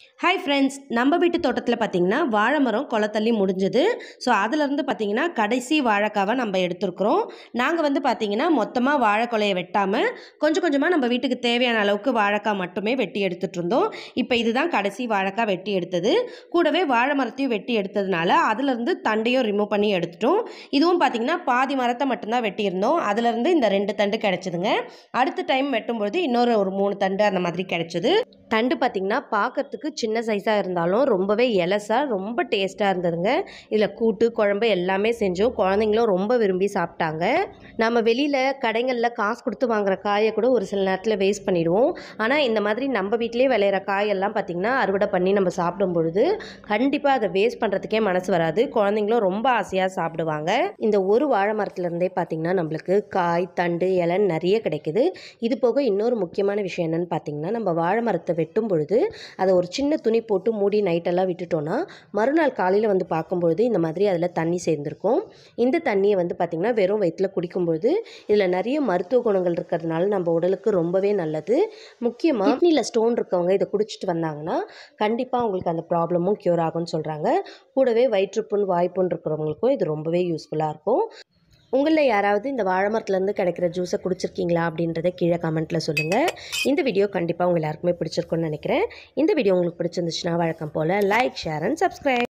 hi friends நம்ம வீட்டு தோட்டத்தில் பார்த்தீங்கன்னா வாழை மரம் கொலத்தள்ளி முடிஞ்சது ஸோ அதுலேருந்து பார்த்தீங்கன்னா கடைசி வாழைக்காவை நம்ம எடுத்துருக்குறோம் நாங்கள் வந்து பார்த்தீங்கன்னா மொத்தமாக வாழைக்கொலையை வெட்டாமல் கொஞ்சம் கொஞ்சமாக நம்ம வீட்டுக்கு தேவையான அளவுக்கு வாழைக்காய் மட்டுமே வெட்டி எடுத்துகிட்டு இருந்தோம் இப்போ இதுதான் கடைசி வாழைக்காய் வெட்டி எடுத்தது கூடவே வாழை மரத்தையும் வெட்டி எடுத்ததுனால அதுலேருந்து தண்டையும் ரிமூவ் பண்ணி எடுத்துட்டோம் இதுவும் பார்த்தீங்கன்னா பாதி மரத்தை மட்டும்தான் வெட்டியிருந்தோம் அதுலேருந்து இந்த ரெண்டு தண்டு கிடச்சிதுங்க அடுத்த டைம் வெட்டும்பொழுது இன்னொரு ஒரு மூணு தண்டு அந்த மாதிரி கிடச்சிது தண்டு பார்த்திங்கன்னா பார்க்கறதுக்கு சின்ன சைஸாக இருந்தாலும் ரொம்பவே எலசாக ரொம்ப டேஸ்ட்டாக இருந்ததுங்க இதில் கூட்டு குழம்பு எல்லாமே செஞ்சோம் குழந்தைங்களும் ரொம்ப விரும்பி சாப்பிட்டாங்க நம்ம வெளியில் கடைகளில் காசு கொடுத்து வாங்குற காயை கூட ஒரு சில நேரத்தில் வேஸ்ட் பண்ணிடுவோம் ஆனால் இந்த மாதிரி நம்ம வீட்டிலே விளையிற காயெல்லாம் பார்த்திங்கன்னா அறுவடை பண்ணி நம்ம சாப்பிடும் பொழுது கண்டிப்பாக அதை வேஸ்ட் பண்ணுறதுக்கே மனசு வராது குழந்தைங்களும் ரொம்ப ஆசையாக சாப்பிடுவாங்க இந்த ஒரு வாழை மரத்துலேருந்தே பார்த்திங்கன்னா நம்மளுக்கு காய் தண்டு இலை நிறைய கிடைக்குது இது போக இன்னொரு முக்கியமான விஷயம் என்னென்னு பார்த்தீங்கன்னா நம்ம வாழை மரத்தை வெட்டும் பொழுது அதை ஒரு சின்ன துணி போட்டு மூடி நைட்டெல்லாம் விட்டுட்டோன்னா மறுநாள் காலையில் வந்து பார்க்கும்பொழுது இந்த மாதிரி அதில் தண்ணி சேர்ந்துருக்கும் இந்த தண்ணியை வந்து பார்த்திங்கன்னா வெறும் வயிற்றில் குடிக்கும்பொழுது இதில் நிறைய மருத்துவ குணங்கள் இருக்கிறதுனால நம்ம உடலுக்கு ரொம்பவே நல்லது முக்கியமாக கிட்னியில் ஸ்டோன் இருக்கவங்க இதை குடிச்சிட்டு வந்தாங்கன்னா கண்டிப்பாக அவங்களுக்கு அந்த ப்ராப்ளமும் க்யூர் ஆகும்னு சொல்கிறாங்க கூடவே வயிற்றுப்புண் வாய்ப்புண் இருக்கிறவங்களுக்கும் இது ரொம்பவே யூஸ்ஃபுல்லாக இருக்கும் உங்களில் யாராவது இந்த வாழை மரத்துலேருந்து கிடைக்கிற ஜூஸை குடிச்சிருக்கீங்களா அப்படின்றத கீழே கமெண்ட்டில் சொல்லுங்கள் இந்த வீடியோ கண்டிப்பாக உங்கள் எல்லாருக்குமே பிடிச்சிருக்கும்னு நினைக்கிறேன் இந்த வீடியோ உங்களுக்கு பிடிச்சிருந்துச்சுன்னா வழக்கம் போல் லைக் ஷேர் அண்ட் சப்ஸ்கிரைப்